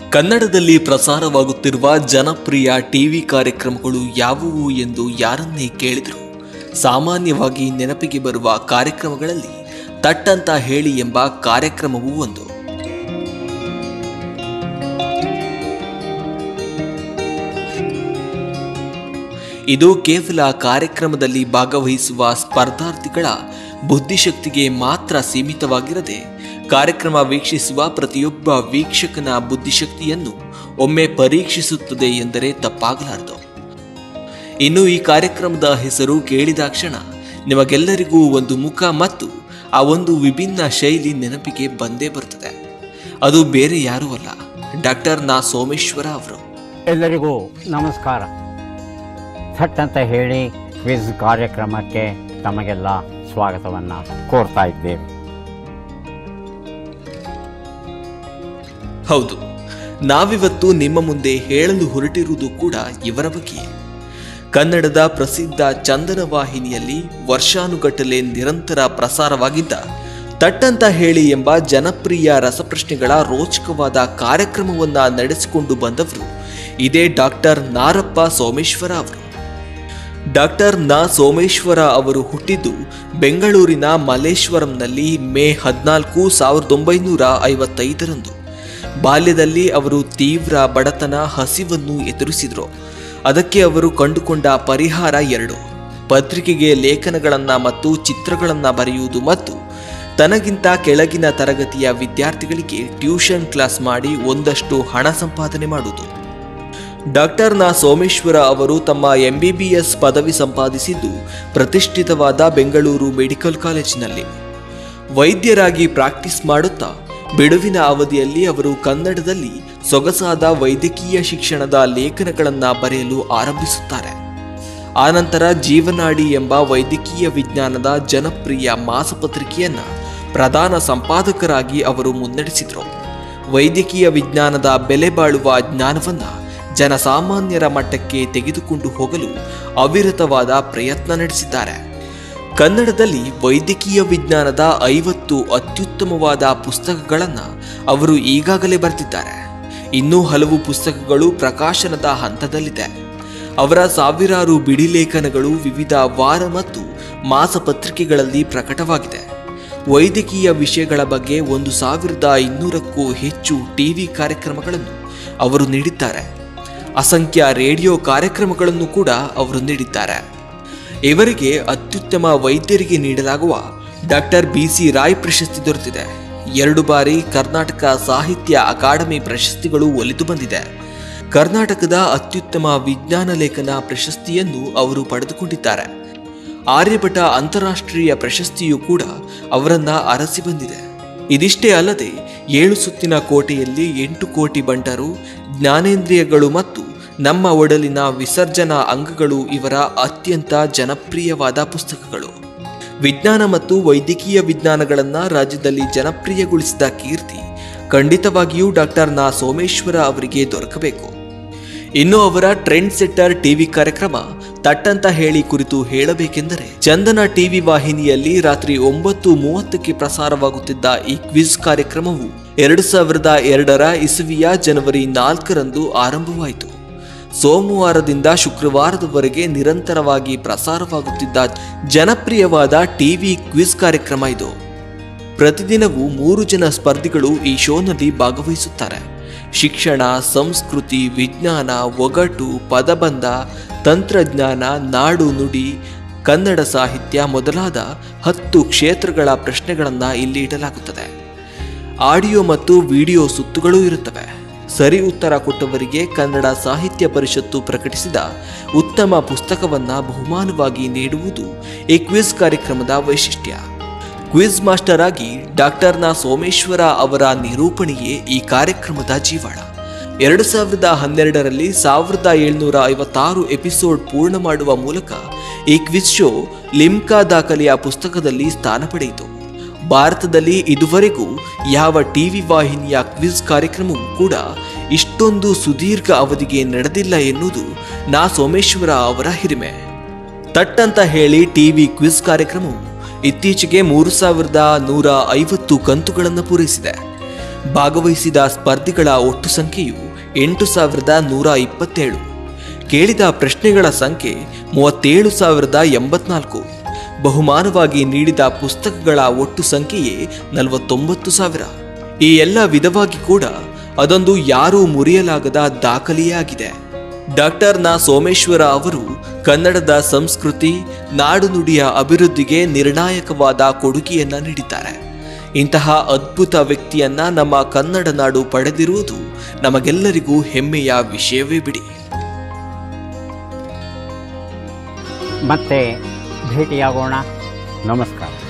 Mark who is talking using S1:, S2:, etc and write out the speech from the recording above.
S1: ಕನ್ನಡದಲ್ಲಿ ಪ್ರಸಾರವಾಗುತ್ತಿರುವ ಜನಪ್ರಿಯ ಟಿವಿ ಕಾರ್ಯಕ್ರಮಗಳು ಯಾವುವು ಎಂದು ಯಾರನ್ನೇ ಕೇಳಿದರು ಸಾಮಾನ್ಯವಾಗಿ ನೆನಪಿಗೆ ಬರುವ ಕಾರ್ಯಕ್ರಮಗಳಲ್ಲಿ ತಟ್ಟಂತ ಹೇಳಿ ಎಂಬ ಕಾರ್ಯಕ್ರಮವೂ ಒಂದು ಇದು ಕೇವಲ ಕಾರ್ಯಕ್ರಮದಲ್ಲಿ ಭಾಗವಹಿಸುವ ಸ್ಪರ್ಧಾರ್ಥಿಗಳ ಬುದ್ಧಿಶಕ್ತಿಗೆ ಮಾತ್ರ ಸೀಮಿತವಾಗಿರದೆ ಕಾರ್ಯಕ್ರಮ ವೀಕ್ಷಿಸುವ ಪ್ರತಿಯೊಬ್ಬ ವೀಕ್ಷಕನ ಬುದ್ಧಿಶಕ್ತಿಯನ್ನು ಒಮ್ಮೆ ಪರೀಕ್ಷಿಸುತ್ತದೆ ಎಂದರೆ ತಪ್ಪಾಗಲಾರದು ಇನ್ನು ಈ ಕಾರ್ಯಕ್ರಮದ ಹೆಸರು ಕೇಳಿದಾಕ್ಷಣ ನಿಮಗೆಲ್ಲರಿಗೂ ಒಂದು ಮುಖ ಮತ್ತು ಆ ಒಂದು ವಿಭಿನ್ನ ಶೈಲಿ ನೆನಪಿಗೆ ಬಂದೇ ಬರುತ್ತದೆ ಅದು ಬೇರೆ ಯಾರೂ ಅಲ್ಲ ಡಾಕ್ಟರ್ ನಾ ಸೋಮೇಶ್ವರ ಅವರು
S2: ಎಲ್ಲರಿಗೂ ನಮಸ್ಕಾರ ಥಟ್ ಅಂತ ಹೇಳಿ ಕ್ವಿಜ್ ಕಾರ್ಯಕ್ರಮಕ್ಕೆ ತಮಗೆಲ್ಲ ಸ್ವಾಗತವನ್ನು ಕೋರ್ತಾ ಇದ್ದೇವೆ
S1: ಹೌದು ನಾವಿವತ್ತು ನಿಮ್ಮ ಮುಂದೆ ಹೇಳಲು ಹೊರಟಿರುವುದು ಕೂಡ ಇವರ ಬಗ್ಗೆಯೇ ಕನ್ನಡದ ಪ್ರಸಿದ್ಧ ಚಂದನ ವಾಹಿನಿಯಲ್ಲಿ ವರ್ಷಾನುಗಟ್ಟಲೆ ನಿರಂತರ ಪ್ರಸಾರವಾಗಿದ್ದ ತಟ್ಟಂತ ಹೇಳಿ ಎಂಬ ಜನಪ್ರಿಯ ರಸಪ್ರಶ್ನೆಗಳ ರೋಚಕವಾದ ಕಾರ್ಯಕ್ರಮವನ್ನ ನಡೆಸಿಕೊಂಡು ಬಂದವರು ಇದೇ ಡಾಕ್ಟರ್ ನಾರಪ್ಪ ಸೋಮೇಶ್ವರ ಅವರು ಡಾಕ್ಟರ್ ನ ಸೋಮೇಶ್ವರ ಅವರು ಹುಟ್ಟಿದ್ದು ಬೆಂಗಳೂರಿನ ಮಲ್ಲೇಶ್ವರಂನಲ್ಲಿ ಮೇ ಹದಿನಾಲ್ಕು ಸಾವಿರದ ಒಂಬೈನೂರ ಐವತ್ತೈದರಂದು ಬಾಲ್ಯದಲ್ಲಿ ಅವರು ತೀವ್ರ ಬಡತನ ಹಸಿವನ್ನು ಎದುರಿಸಿದ್ರು ಅದಕ್ಕೆ ಅವರು ಕಂಡುಕೊಂಡ ಪರಿಹಾರ ಎರಡು ಪತ್ರಿಕೆಗೆ ಲೇಖನಗಳನ್ನ ಮತ್ತು ಚಿತ್ರಗಳನ್ನ ಬರೆಯುವುದು ಮತ್ತು ತನಗಿಂತ ಕೆಳಗಿನ ತರಗತಿಯ ವಿದ್ಯಾರ್ಥಿಗಳಿಗೆ ಟ್ಯೂಷನ್ ಕ್ಲಾಸ್ ಮಾಡಿ ಒಂದಷ್ಟು ಹಣ ಸಂಪಾದನೆ ಮಾಡುವುದು ಡಾಕ್ಟರ್ ನಾ ಸೋಮೇಶ್ವರ ಅವರು ತಮ್ಮ ಎಂಬಿಬಿಎಸ್ ಪದವಿ ಸಂಪಾದಿಸಿದ್ದು ಪ್ರತಿಷ್ಠಿತವಾದ ಬೆಂಗಳೂರು ಮೆಡಿಕಲ್ ಕಾಲೇಜಿನಲ್ಲಿ ವೈದ್ಯರಾಗಿ ಪ್ರಾಕ್ಟೀಸ್ ಮಾಡುತ್ತಾ ಬಿಡುವಿನ ಅವಧಿಯಲ್ಲಿ ಅವರು ಕನ್ನಡದಲ್ಲಿ ಸೊಗಸಾದ ವೈದ್ಯಕೀಯ ಶಿಕ್ಷಣದ ಲೇಖನಗಳನ್ನ ಬರೆಯಲು ಆರಂಭಿಸುತ್ತಾರೆ ಆನಂತರ ಜೀವನಾಡಿ ಎಂಬ ವೈದ್ಯಕೀಯ ವಿಜ್ಞಾನದ ಜನಪ್ರಿಯ ಮಾಸಪತ್ರಿಕೆಯನ್ನ ಪ್ರಧಾನ ಸಂಪಾದಕರಾಗಿ ಅವರು ಮುನ್ನಡೆಸಿದರು ವೈದ್ಯಕೀಯ ವಿಜ್ಞಾನದ ಬೆಲೆ ಬಾಳುವ ಜ್ಞಾನವನ್ನ ಜನಸಾಮಾನ್ಯರ ಮಟ್ಟಕ್ಕೆ ತೆಗೆದುಕೊಂಡು ಹೋಗಲು ಅವಿರತವಾದ ಪ್ರಯತ್ನ ನಡೆಸಿದ್ದಾರೆ ಕನ್ನಡದಲ್ಲಿ ವೈದ್ಯಕೀಯ ವಿಜ್ಞಾನದ ಐವತ್ತು ಅತ್ಯುತ್ತಮವಾದ ಪುಸ್ತಕಗಳನ್ನು ಅವರು ಈಗಾಗಲೇ ಬರೆದಿದ್ದಾರೆ ಇನ್ನೂ ಹಲವು ಪುಸ್ತಕಗಳು ಪ್ರಕಾಶನದ ಹಂತದಲ್ಲಿದೆ ಅವರ ಸಾವಿರಾರು ಬಿಡಿ ಲೇಖನಗಳು ವಿವಿಧ ವಾರ ಮತ್ತು ಮಾಸಪತ್ರಿಕೆಗಳಲ್ಲಿ ಪ್ರಕಟವಾಗಿದೆ ವೈದ್ಯಕೀಯ ವಿಷಯಗಳ ಬಗ್ಗೆ ಒಂದು ಸಾವಿರದ ಇನ್ನೂರಕ್ಕೂ ಹೆಚ್ಚು ಟಿವಿ ಕಾರ್ಯಕ್ರಮಗಳನ್ನು ಅವರು ನೀಡಿದ್ದಾರೆ ಅಸಂಖ್ಯ ರೇಡಿಯೋ ಕಾರ್ಯಕ್ರಮಗಳನ್ನು ಕೂಡ ಅವರು ನೀಡಿದ್ದಾರೆ ಇವರಿಗೆ ಅತ್ಯುತ್ತಮ ವೈದ್ಯರಿಗೆ ನೀಡಲಾಗುವ ಡಾಕ್ಟರ್ ಬಿ ಸಿ ರಾಯ್ ಪ್ರಶಸ್ತಿ ದೊರೆತಿದೆ ಎರಡು ಬಾರಿ ಕರ್ನಾಟಕ ಸಾಹಿತ್ಯ ಅಕಾಡೆಮಿ ಪ್ರಶಸ್ತಿಗಳು ಒಲಿದು ಬಂದಿದೆ ಕರ್ನಾಟಕದ ಅತ್ಯುತ್ತಮ ವಿಜ್ಞಾನ ಲೇಖನ ಪ್ರಶಸ್ತಿಯನ್ನು ಅವರು ಪಡೆದುಕೊಂಡಿದ್ದಾರೆ ಆರ್ಯಭಟ ಅಂತಾರಾಷ್ಟ್ರೀಯ ಪ್ರಶಸ್ತಿಯೂ ಕೂಡ ಅವರನ್ನ ಅರಸಿ ಬಂದಿದೆ ಇದಿಷ್ಟೇ ಅಲ್ಲದೆ ಏಳು ಸುತ್ತಿನ ಕೋಟೆಯಲ್ಲಿ ಎಂಟು ಕೋಟಿ ಬಂಟರು ಜ್ಞಾನೇಂದ್ರಿಯಗಳು ಮತ್ತು ನಮ್ಮ ಒಡಲಿನ ವಿಸರ್ಜನಾ ಅಂಗಗಳು ಇವರ ಅತ್ಯಂತ ಜನಪ್ರಿಯವಾದ ಪುಸ್ತಕಗಳು ವಿಜ್ಞಾನ ಮತ್ತು ವೈದ್ಯಕೀಯ ವಿಜ್ಞಾನಗಳನ್ನ ರಾಜ್ಯದಲ್ಲಿ ಜನಪ್ರಿಯಗೊಳಿಸಿದ ಕೀರ್ತಿ ಖಂಡಿತವಾಗಿಯೂ ಡಾಕ್ಟರ್ ನಾ ಸೋಮೇಶ್ವರ ಅವರಿಗೆ ದೊರಕಬೇಕು ಇನ್ನು ಅವರ ಟ್ರೆಂಡ್ ಸೆಟ್ಟರ್ ಟಿವಿ ಕಾರ್ಯಕ್ರಮ ತಟ್ಟಂತ ಹೇಳಿ ಕುರಿತು ಹೇಳಬೇಕೆಂದರೆ ಚಂದನ ಟಿವಿ ವಾಹಿನಿಯಲ್ಲಿ ರಾತ್ರಿ ಒಂಬತ್ತು ಮೂವತ್ತಕ್ಕೆ ಪ್ರಸಾರವಾಗುತ್ತಿದ್ದ ಈ ಕ್ವಿಜ್ ಕಾರ್ಯಕ್ರಮವು ಎರಡು ಸಾವಿರದ ಎರಡರ ಇಸುವಿಯ ಜನವರಿ ನಾಲ್ಕರಂದು ಆರಂಭವಾಯಿತು ಸೋಮವಾರದಿಂದ ಶುಕ್ರವಾರದವರೆಗೆ ನಿರಂತರವಾಗಿ ಪ್ರಸಾರವಾಗುತ್ತಿದ್ದ ಜನಪ್ರಿಯವಾದ ಟಿವಿ ಕ್ವಿಜ್ ಕಾರ್ಯಕ್ರಮ ಇದು ಪ್ರತಿದಿನವೂ ಮೂರು ಜನ ಸ್ಪರ್ಧಿಗಳು ಈ ಶೋನಲ್ಲಿ ಭಾಗವಹಿಸುತ್ತಾರೆ ಶಿಕ್ಷಣ ಸಂಸ್ಕೃತಿ ವಿಜ್ಞಾನ ಒಗಟು ಪದಬಂಧ ತಂತ್ರಜ್ಞಾನ ನಾಡು ನುಡಿ ಕನ್ನಡ ಸಾಹಿತ್ಯ ಮೊದಲಾದ ಹತ್ತು ಕ್ಷೇತ್ರಗಳ ಪ್ರಶ್ನೆಗಳನ್ನು ಇಲ್ಲಿ ಇಡಲಾಗುತ್ತದೆ ಆಡಿಯೋ ಮತ್ತು ವಿಡಿಯೋ ಸುತ್ತುಗಳೂ ಇರುತ್ತವೆ ಸರಿ ಉತ್ತರ ಕೊಟ್ಟವರಿಗೆ ಕನ್ನಡ ಸಾಹಿತ್ಯ ಪರಿಷತ್ತು ಪ್ರಕಟಿಸಿದ ಉತ್ತಮ ಪುಸ್ತಕವನ್ನ ಬಹುಮಾನವಾಗಿ ನೀಡುವುದು ಈ ಕ್ವಿಜ್ ಕಾರ್ಯಕ್ರಮದ ವೈಶಿಷ್ಟ್ಯ ಕ್ವಿಜ್ ಮಾಸ್ಟರ್ ಆಗಿ ಡಾಕ್ಟರ್ ನ ಸೋಮೇಶ್ವರ ಅವರ ನಿರೂಪಣೆಯೇ ಈ ಕಾರ್ಯಕ್ರಮದ ಜೀವಾಳ ಎರಡು ಸಾವಿರದ ಹನ್ನೆರಡರಲ್ಲಿ ಸಾವಿರದ ಏಳ್ನೂರ ಐವತ್ತಾರು ಎಪಿಸೋಡ್ ಪೂರ್ಣ ಮಾಡುವ ಮೂಲಕ ಈ ಕ್ವಿಜ್ ಶೋ ಲಿಮ್ಕಾ ದಾಖಲೆಯ ಪುಸ್ತಕದಲ್ಲಿ ಸ್ಥಾನ ಪಡೆಯಿತು ಭಾರತದಲ್ಲಿ ಇದುವರೆಗೂ ಯಾವ ಟಿವಿ ವಾಹಿನಿಯ ಕ್ವಿಜ್ ಕಾರ್ಯಕ್ರಮವೂ ಕೂಡ ಇಷ್ಟೊಂದು ಸುದೀರ್ಘ ಅವಧಿಗೆ ನಡೆದಿಲ್ಲ ಎನ್ನುವುದು ನಾ ಸೋಮೇಶ್ವರ ಅವರ ಹಿರಿಮೆ ತಟ್ಟಂತ ಹೇಳಿ ಟಿವಿ ಕ್ವಿಜ್ ಕಾರ್ಯಕ್ರಮವು ಇತ್ತೀಚೆಗೆ ಮೂರು ಸಾವಿರದ ನೂರ ಐವತ್ತು ಕಂತುಗಳನ್ನು ಪೂರೈಸಿದೆ ಭಾಗವಹಿಸಿದ ಸ್ಪರ್ಧಿಗಳ ಒಟ್ಟು ಸಂಖ್ಯೆಯು ಎಂಟು ಸಾವಿರದ ನೂರ ಇಪ್ಪತ್ತೇಳು ಕೇಳಿದ ಪ್ರಶ್ನೆಗಳ ಸಂಖ್ಯೆ ಮೂವತ್ತೇಳು ಸಾವಿರದ ಎಂಬತ್ನಾಲ್ಕು ಬಹುಮಾನವಾಗಿ ನೀಡಿದ ಪುಸ್ತಕಗಳ ಒಟ್ಟು ಸಂಖ್ಯೆಯೇ ನಲವತ್ತೊಂಬತ್ತು ಸಾವಿರ ಈ ಎಲ್ಲ ವಿಧವಾಗಿ ಕೂಡ ಅದೊಂದು ಯಾರೂ ಮುರಿಯಲಾಗದ ದಾಖಲೆಯೇ ಆಗಿದೆ ಡಾಕ್ಟರ್ ನ ಸೋಮೇಶ್ವರ ಅವರು ಕನ್ನಡದ ಸಂಸ್ಕೃತಿ ನಾಡು ನುಡಿಯ ಅಭಿವೃದ್ಧಿಗೆ ನಿರ್ಣಾಯಕವಾದ ಕೊಡುಗೆಯನ್ನ ನೀಡಿದ್ದಾರೆ ಇಂತಹ ಅದ್ಭುತ ವ್ಯಕ್ತಿಯನ್ನ ನಮ್ಮ ಕನ್ನಡ ನಾಡು ಪಡೆದಿರುವುದು ನಮಗೆಲ್ಲರಿಗೂ ಹೆಮ್ಮೆಯ ವಿಷಯವೇ ಬಿಡಿ
S2: ಮತ್ತೆ ಭೇಟಿಯಾಗೋಣ ನಮಸ್ಕಾರ